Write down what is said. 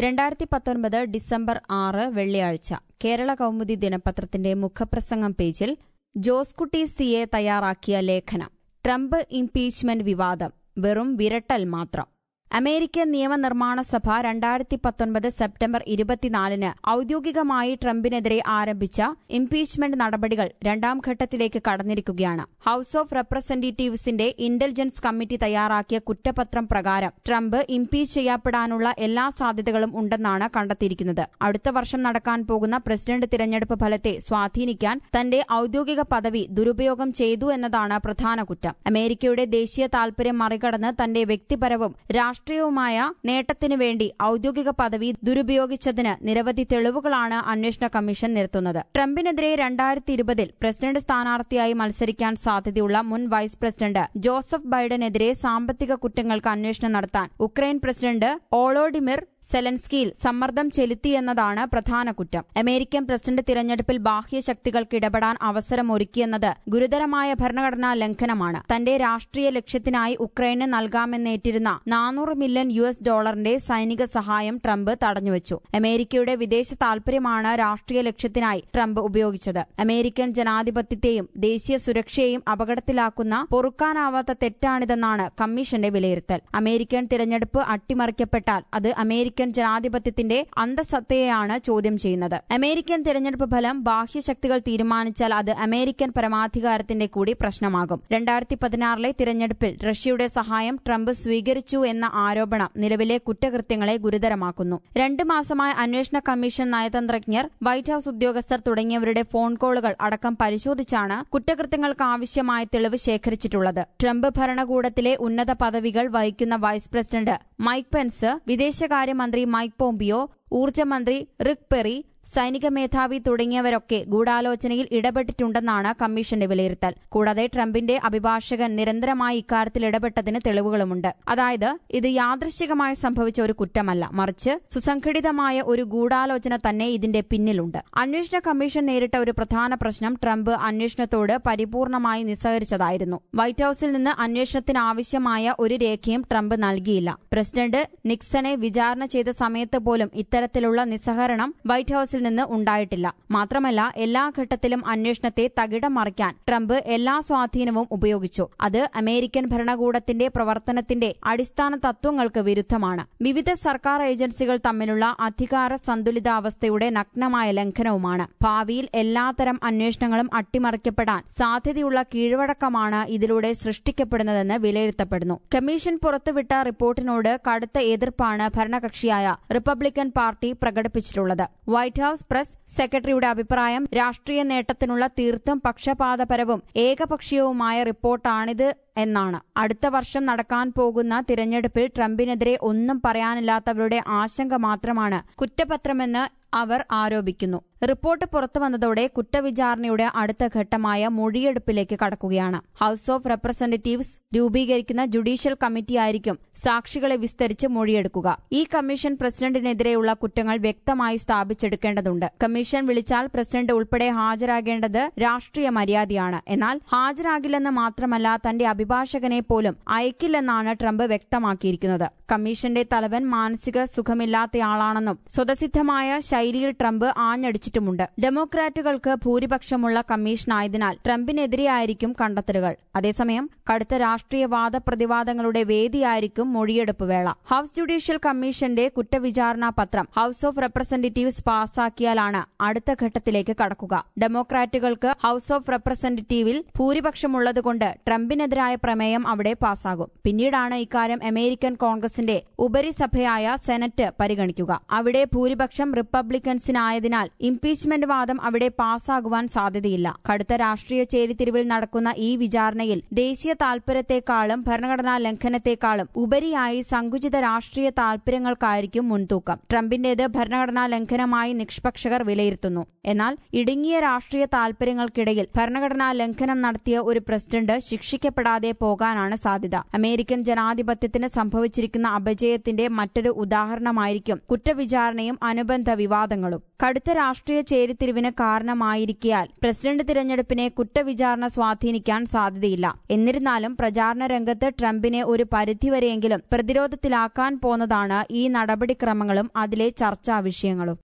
രണ്ടായിരത്തി പത്തൊൻപത് ഡിസംബർ ആറ് വെള്ളിയാഴ്ച കേരള കൗമുദി ദിനപത്രത്തിന്റെ മുഖപ്രസംഗം പേജിൽ ജോസ്കുട്ടി സി എ തയ്യാറാക്കിയ ലേഖനം ട്രംപ് ഇംപീച്ച്മെന്റ് വിവാദം വെറും വിരട്ടൽ മാത്രം അമേരിക്കൻ നിയമനിർമ്മാണ സഭ രണ്ടായിരത്തി പത്തൊൻപത് സെപ്റ്റംബർ ഇരുപത്തിനാലിന് ഔദ്യോഗികമായി ട്രംപിനെതിരെ ആരംഭിച്ച ഇംപീച്ച്മെന്റ് നടപടികൾ രണ്ടാം ഘട്ടത്തിലേക്ക് കടന്നിരിക്കുകയാണ് ഹൌസ് ഓഫ് റെപ്രസെന്റേറ്റീവ്സിന്റെ ഇന്റലിജൻസ് കമ്മിറ്റി തയ്യാറാക്കിയ കുറ്റപത്രം പ്രകാരം ട്രംപ് ഇംപീച്ച് ചെയ്യപ്പെടാനുള്ള എല്ലാ സാധ്യതകളും ഉണ്ടെന്നാണ് കണ്ടെത്തിയിരിക്കുന്നത് അടുത്ത വർഷം നടക്കാൻ പോകുന്ന പ്രസിഡന്റ് തിരഞ്ഞെടുപ്പ് ഫലത്തെ സ്വാധീനിക്കാൻ തന്റെ ഔദ്യോഗിക പദവി ദുരുപയോഗം ചെയ്തു എന്നതാണ് പ്രധാന കുറ്റം അമേരിക്കയുടെ ദേശീയ താൽപര്യം മറികടന്ന് തന്റെ വ്യക്തിപരവും രാഷ്ട്രീയവുമായ നേട്ടത്തിനു വേണ്ടി ഔദ്യോഗിക പദവി ദുരുപയോഗിച്ചതിന് നിരവധി തെളിവുകളാണ് അന്വേഷണ കമ്മീഷൻ നിരത്തുന്നത് ട്രംപിനെതിരെ രണ്ടായിരത്തി ഇരുപതിൽ പ്രസിഡന്റ് സ്ഥാനാർത്ഥിയായി മത്സരിക്കാൻ സാധ്യതയുള്ള മുൻ വൈസ് പ്രസിഡന്റ് ജോസഫ് ബൈഡനെതിരെ സാമ്പത്തിക കുറ്റങ്ങൾക്ക് അന്വേഷണം നടത്താൻ ഉക്രൈൻ പ്രസിഡന്റ് ഓളോഡിമിർ സെലൻസ്കിയിൽ സമ്മർദ്ദം ചെലുത്തിയെന്നതാണ് പ്രധാന കുറ്റം അമേരിക്കൻ പ്രസിഡന്റ് തിരഞ്ഞെടുപ്പിൽ ബാഹ്യശക്തികൾക്ക് ഇടപെടാൻ അവസരമൊരുക്കിയെന്നത് ഗുരുതരമായ ഭരണഘടനാ ലംഘനമാണ് തന്റെ രാഷ്ട്രീയ ലക്ഷ്യത്തിനായി ഉക്രൈന് നൽകാമെന്നേറ്റിരുന്ന നാനൂറ് മില്യൺ യു എസ് ഡോളറിന്റെ സൈനിക സഹായം ട്രംപ് തടഞ്ഞുവച്ചു അമേരിക്കയുടെ വിദേശ താൽപര്യമാണ് രാഷ്ട്രീയ ലക്ഷ്യത്തിനായി ട്രംപ് ഉപയോഗിച്ചത് അമേരിക്കൻ ജനാധിപത്യത്തെയും ദേശീയ സുരക്ഷയെയും അപകടത്തിലാക്കുന്ന പൊറുക്കാനാവാത്ത തെറ്റാണിതെന്നാണ് കമ്മീഷന്റെ വിലയിരുത്തൽ അമേരിക്കൻ തിരഞ്ഞെടുപ്പ് അട്ടിമറിക്കപ്പെട്ടാൽ അത് അമേരിക്കൻ ജനാധിപത്യത്തിന്റെ അന്തസത്തയെയാണ് ചോദ്യം ചെയ്യുന്നത് അമേരിക്കൻ തിരഞ്ഞെടുപ്പ് ഫലം ബാഹ്യശക്തികൾ തീരുമാനിച്ചാൽ അത് അമേരിക്കൻ പരമാധികാരത്തിന്റെ കൂടി പ്രശ്നമാകും രണ്ടായിരത്തി പതിനാറിലെ തിരഞ്ഞെടുപ്പിൽ റഷ്യയുടെ സഹായം ട്രംപ് സ്വീകരിച്ചു എന്ന ആരോപണം നിലവിലെ കുറ്റകൃത്യങ്ങളെ ഗുരുതരമാക്കുന്നു രണ്ട് മാസമായ അന്വേഷണ കമ്മീഷൻ നയതന്ത്രജ്ഞർ വൈറ്റ് ഹൌസ് ഉദ്യോഗസ്ഥർ തുടങ്ങിയവരുടെ ഫോൺ കോളുകൾ അടക്കം പരിശോധിച്ചാണ് കുറ്റകൃത്യങ്ങൾക്ക് ആവശ്യമായ തെളിവ് ശേഖരിച്ചിട്ടുള്ളത് ട്രംപ് ഭരണകൂടത്തിലെ ഉന്നത പദവികൾ വഹിക്കുന്ന വൈസ് പ്രസിഡന്റ് മൈക്ക് പെൻസ് വിദേശകാര്യമന്ത്രി മൈക്ക് പോംപിയോ ഊർജ്ജമന്ത്രി റിക് പെറി സൈനിക മേധാവി തുടങ്ങിയവരൊക്കെ ഗൂഢാലോചനയിൽ ഇടപെട്ടിട്ടുണ്ടെന്നാണ് കമ്മീഷന്റെ വിലയിരുത്തൽ കൂടാതെ ട്രംപിന്റെ അഭിഭാഷകൻ നിരന്തരമായി ഇക്കാര്യത്തിൽ ഇടപെട്ടതിന് തെളിവുകളുമുണ്ട് അതായത് ഇത് യാദൃശികമായി സംഭവിച്ച ഒരു കുറ്റമല്ല മറിച്ച് സുസംഘടിതമായ ഒരു ഗൂഢാലോചന തന്നെ ഇതിന്റെ പിന്നിലുണ്ട് അന്വേഷണ കമ്മീഷൻ നേരിട്ട ഒരു പ്രധാന പ്രശ്നം ട്രംപ് അന്വേഷണത്തോട് പരിപൂർണമായി നിസ്സഹരിച്ചതായിരുന്നു വൈറ്റ് ഹൌസിൽ നിന്ന് അന്വേഷണത്തിന് ആവശ്യമായ ഒരു രേഖയും ട്രംപ് നൽകിയില്ല പ്രസിഡന്റ് നിക്സനെ വിചാരണ ചെയ്ത സമയത്ത് പോലും ഇത്തരത്തിലുള്ള നിസ്സഹരണം വൈറ്റ് ഹൌസിൽ നിന്ന് ഉണ്ടായിട്ടില്ല മാത്രമല്ല എല്ലാ ഘട്ടത്തിലും അന്വേഷണത്തെ തകിടം മറിക്കാൻ ട്രംപ് എല്ലാ സ്വാധീനവും ഉപയോഗിച്ചു അത് അമേരിക്കൻ ഭരണകൂടത്തിന്റെ പ്രവർത്തനത്തിന്റെ അടിസ്ഥാന തത്വങ്ങൾക്ക് വിരുദ്ധമാണ് വിവിധ സർക്കാർ ഏജൻസികൾ തമ്മിലുള്ള അധികാര സന്തുലിതാവസ്ഥയുടെ നഗ്നമായ ലംഘനവുമാണ് ഭാവിയിൽ എല്ലാത്തരം അന്വേഷണങ്ങളും അട്ടിമറിക്കപ്പെടാൻ സാധ്യതയുള്ള കീഴ്വഴക്കമാണ് ഇതിലൂടെ സൃഷ്ടിക്കപ്പെടുന്നതെന്ന് വിലയിരുത്തപ്പെടുന്നു കമ്മീഷൻ പുറത്തുവിട്ട റിപ്പോർട്ടിനോട് കടുത്ത എതിർപ്പാണ് ഭരണകക്ഷിയായ റിപ്പബ്ലിക്കൻ പാർട്ടി പ്രകടിപ്പിച്ചിട്ടുള്ളത് വൈറ്റ് ഹൌസ് പ്രസ് സെക്രട്ടറിയുടെ അഭിപ്രായം രാഷ്ട്രീയ നേട്ടത്തിനുള്ള തീർത്തും പക്ഷപാതപരവും ഏകപക്ഷീയവുമായ റിപ്പോർട്ടാണിത് എന്നാണ് അടുത്ത വർഷം നടക്കാൻ പോകുന്ന തിരഞ്ഞെടുപ്പിൽ ട്രംപിനെതിരെ ഒന്നും പറയാനില്ലാത്തവരുടെ ആശങ്ക മാത്രമാണ് കുറ്റപത്രമെന്ന് അവർ ആരോപിക്കുന്നു റിപ്പോർട്ട് പുറത്തുവന്നതോടെ കുറ്റവിചാരണയുടെ അടുത്ത ഘട്ടമായ മൊഴിയെടുപ്പിലേക്ക് കടക്കുകയാണ് ഹൌസ് ഓഫ് റെപ്രസെന്റേറ്റീവ്സ് രൂപീകരിക്കുന്ന ജുഡീഷ്യൽ കമ്മിറ്റിയായിരിക്കും സാക്ഷികളെ വിസ്തരിച്ച് മൊഴിയെടുക്കുക ഈ കമ്മീഷൻ പ്രസിഡന്റിനെതിരെയുള്ള കുറ്റങ്ങൾ വ്യക്തമായി സ്ഥാപിച്ചെടുക്കേണ്ടതുണ്ട് കമ്മീഷൻ വിളിച്ചാൽ പ്രസിഡന്റ് ഉൾപ്പെടെ ഹാജരാകേണ്ടത് രാഷ്ട്രീയ മര്യാദയാണ് എന്നാൽ ഹാജരാകില്ലെന്ന് മാത്രമല്ല തന്റെ അഭിഭാഷകനെ പോലും അയക്കില്ലെന്നാണ് ട്രംപ് വ്യക്തമാക്കിയിരിക്കുന്നത് കമ്മീഷന്റെ തലവൻ മാനസിക സുഖമില്ലാത്തയാളാണെന്നും സ്വതസിദ്ധമായ ശൈലിയിൽ ട്രംപ് ആഞ്ഞടിച്ചിട്ടുമുണ്ട് ഡെമോക്രാറ്റുകൾക്ക് ഭൂരിപക്ഷമുള്ള കമ്മീഷനായതിനാൽ ട്രംപിനെതിരെയായിരിക്കും കണ്ടെത്തലുകൾ അതേസമയം കടുത്ത രാഷ്ട്രീയ വാദപ്രതിവാദങ്ങളുടെ വേദിയായിരിക്കും മൊഴിയെടുപ്പ് വേള ഹൌസ് ജുഡീഷ്യൽ കമ്മീഷന്റെ കുറ്റവിചാരണാ പത്രം ഹൌസ് ഓഫ് റെപ്രസെന്റേറ്റീവ്സ് പാസാക്കിയാലാണ് അടുത്ത ഘട്ടത്തിലേക്ക് കടക്കുക ഡെമോക്രാറ്റുകൾക്ക് ഹൌസ് ഓഫ് റെപ്രസെന്റേറ്റീവിൽ ഭൂരിപക്ഷമുള്ളതുകൊണ്ട് ട്രംപിനെതിരായ പ്രമേയം അവിടെ പാസാകും പിന്നീടാണ് ഇക്കാര്യം അമേരിക്കൻ കോൺഗ്രസിന്റെ ഉപരിസഭയായ സെനറ്റ് പരിഗണിക്കുക അവിടെ ഭൂരിപക്ഷം റിപ്പബ്ലിക്കൻസിനായതിനാൽ ഇംപീച്ച്മെന്റ് വാദം അവിടെ പാസ്സാകുവാൻ സാധ്യതയില്ല കടുത്ത രാഷ്ട്രീയ ചേരിതിരിവിൽ നടക്കുന്ന ഈ വിചാരണയിൽ ദേശീയ താൽപര്യത്തെക്കാളും ഭരണഘടനാ ലംഘനത്തെക്കാളും ഉപരിയായി സങ്കുചിത രാഷ്ട്രീയ താൽപര്യങ്ങൾക്കായിരിക്കും മുൻതൂക്കം ട്രംപിന്റേത് ഭരണഘടനാ ലംഘനമായി നിഷ്പക്ഷകർ വിലയിരുത്തുന്നു എന്നാൽ ഇടുങ്ങിയ രാഷ്ട്രീയ താൽപര്യങ്ങൾക്കിടയിൽ ഭരണഘടനാ ലംഘനം നടത്തിയ ഒരു പ്രസിഡന്റ് ശിക്ഷിക്കപ്പെടാതെ പോകാനാണ് സാധ്യത അമേരിക്കൻ ജനാധിപത്യത്തിന് സംഭവിച്ചിരിക്കുന്ന അപജയത്തിന്റെ മറ്റൊരു ഉദാഹരണമായിരിക്കും കുറ്റവിചാരണയും അനുബന്ധ വിവാദങ്ങളും കടുത്ത രാഷ്ട്രീയ ചേരിതിരിവിന് കാരണമായിരിക്കാൽ പ്രസിഡന്റ് തിരഞ്ഞെടുപ്പിനെ കുറ്റവിചാരണ സ്വാധീനിക്കാൻ സാധ്യതയില്ല എന്നിരുന്നാലും പ്രചാരണ രംഗത്ത് ട്രംപിനെ ഒരു പരിധിവരെയെങ്കിലും പ്രതിരോധത്തിലാക്കാൻ പോന്നതാണ് ഈ നടപടിക്രമങ്ങളും അതിലെ ചർച്ചാ വിഷയങ്ങളും